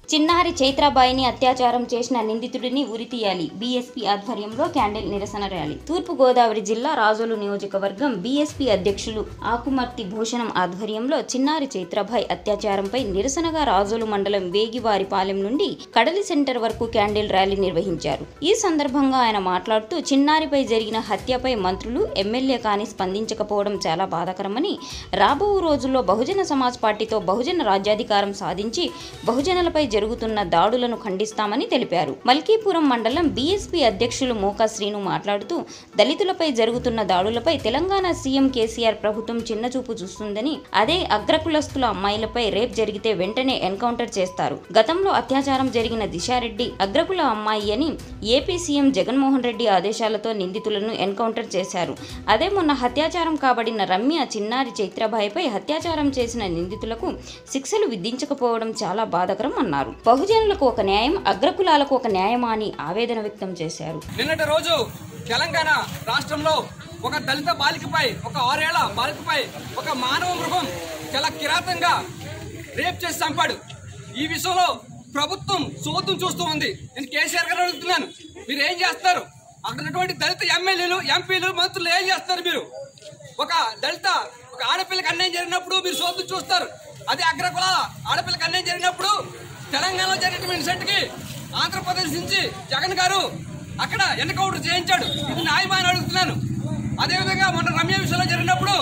చిన్నారి చైత్రాబాయిని అత్యాచారం చేసిన నిందితుడిని ఉరితీయాలి బీఎస్పీ ఆధ్వర్యంలో క్యాండిల్ నిరసన ర్యాలీ తూర్పు గోదావరి జిల్లా రాజోలు నియోజకవర్గం బీఎస్పీ అధ్యక్షులు ఆకుమర్తి భూషణం ఆధ్వర్యంలో చిన్నారి చైత్రాబాయి అత్యాచారంపై నిరసనగా రాజోలు మండలం వేగివారిపాలెం నుండి కడలి సెంటర్ వరకు క్యాండిల్ ర్యాలీ నిర్వహించారు ఈ సందర్భంగా ఆయన మాట్లాడుతూ చిన్నారిపై జరిగిన హత్యపై మంత్రులు ఎమ్మెల్యే కానీ స్పందించకపోవడం చాలా బాధాకరమని రాబో రోజుల్లో బహుజన సమాజ్ పార్టీతో బహుజన రాజ్యాధికారం సాధించి బహుజనులపై జరుగుతున్న దాడులను ఖండిస్తామని తెలిపారు మల్కీపురం మండలం బీఎస్పీ అధ్యక్షులు మోకా శ్రీను మాట్లాడుతూ దళితులపై జరుగుతున్న దాడులపై తెలంగాణ సీఎం కేసీఆర్ ప్రభుత్వం చిన్నచూపు చూస్తుందని అదే అగ్రకులస్తుల అమ్మాయిలపై రేప్ జరిగితే వెంటనే ఎన్కౌంటర్ చేస్తారు గతంలో అత్యాచారం జరిగిన దిశారెడ్డి అగ్రకుల అమ్మాయి అని ఏపీ సీఎం జగన్మోహన్ రెడ్డి ఆదేశాలతో నిందితులను ఎన్కౌంటర్ చేశారు అదే మొన్న హత్యాచారం కాబడిన రమ్య చిన్నారి చైత్రబాయిపై హత్యాచారం చేసిన నిందితులకు శిక్షలు విధించకపోవడం చాలా బాధకరం అన్నారు బహుజనులకు ఒక న్యాయం అగ్రకులాలకు ఒక న్యాయమా అని ఆవేదన వ్యక్తం చేశారు నిన్నటి రోజు తెలంగాణ రాష్ట్రంలో ఒక దళిత బాలికపై ఒక ఆరేళ్ల బాలికపై ఒక మానవ మృగం చాలా కిరాతంగా రేప్ చేసి చంపాడు ఈ విషయంలో ప్రభుత్వం సోదం చూస్తూ ఉంది నేను కేసీఆర్ గారు అడుగుతున్నాను మీరు ఏం చేస్తారు అక్కడ ఉన్నటువంటి దళిత ఎమ్మెల్యేలు ఎంపీలు మంత్రులు ఏం చేస్తారు మీరు ఒక దళిత ఒక ఆడపిల్లకి అన్యాయం జరిగినప్పుడు మీరు సోదం చూస్తారు అదే అగ్రకుల ఆడపిల్లకి అన్యాయం జరిగినప్పుడు తెలంగాణలో జరిగిన ఇన్సిడెంట్ కి ఆంధ్రప్రదేశ్ నుంచి జగన్ గారు అక్కడ ఎన్కౌంటర్ చేయించాడు ఇది న్యాయమా అని అడుగుతున్నాను అదేవిధంగా మొన్న రమ్య విషయంలో జరిగినప్పుడు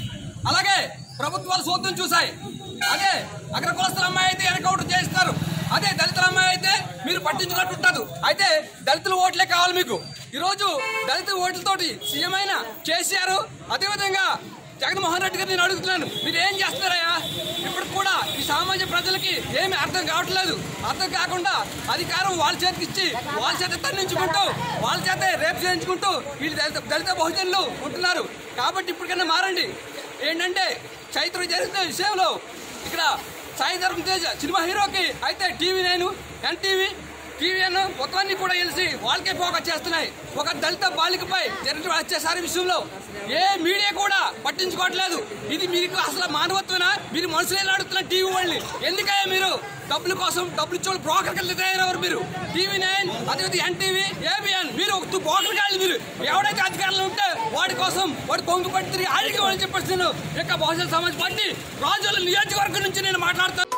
అలాగే ప్రభుత్వాలు సోదం చూశాయి అదే అగ్ర కులస్తుల అమ్మాయి అయితే ఎన్కౌంటర్ చేస్తారు అదే దళితుల అమ్మాయి అయితే మీరు పట్టించుకున్నట్టు ఉంటుంది అయితే దళితుల ఓట్లే కావాలి మీకు ఈరోజు దళిత ఓట్లతోటి సీఎం అయిన కేసీఆర్ అదేవిధంగా జగన్మోహన్ రెడ్డి గారు నేను అడుగుతున్నాను మీరు ఏం చేస్తున్నారయ్యా ఇప్పుడు కూడా ఈ సామాన్య ప్రజలకి ఏమి అర్థం కావట్లేదు అర్థం కాకుండా అధికారం వాళ్ళ చేతికి ఇచ్చి వాళ్ళ చేత తన్నించుకుంటూ వాళ్ళ చేత రేపు చేయించుకుంటూ వీళ్ళు దళిత దళిత బహుజనులు ఉంటున్నారు కాబట్టి ఇప్పటికైనా మారండి ఏంటంటే చైత్ర జరిగిన విషయంలో ఇక్కడ సాయి ధర్మ తేజ సినిమా హీరోకి అయితే టీవీ నేను ఎన్టీవీ టీవీఎన్ మొత్తాన్ని కూడా కలిసి వాళ్ళకే ఫోకస్ చేస్తున్నాయి ఒక దళిత బాలికపై జరిగిన అత్యాచార విషయంలో ఏ మీడియా కూడా పట్టించుకోవట్లేదు ఇది మీకు అసలు మానవత్వనా మీరు మనుషులు అడుగుతున్న టీవీ వాళ్ళని ఎందుకయ్యా మీరు డబ్బుల కోసం డబ్బులు ఇచ్చే బ్రోకర్ కింద తయారయ్యారు మీరు టీవీ నైన్ అదేవిధంగా ఎన్టీవీ ఏబిఎన్ మీరు ఒక బ్రోకర్ కాదు మీరు ఎవడైతే అధికారంలో ఉంటే వాడి కోసం వాడు పొంగు పట్టి తిరిగి ఆడికి వాళ్ళని చెప్పేసి నేను యొక్క బహుజన సమాజ్ పార్టీ రాజుల నియోజకవర్గం నుంచి నేను మాట్లాడుతాను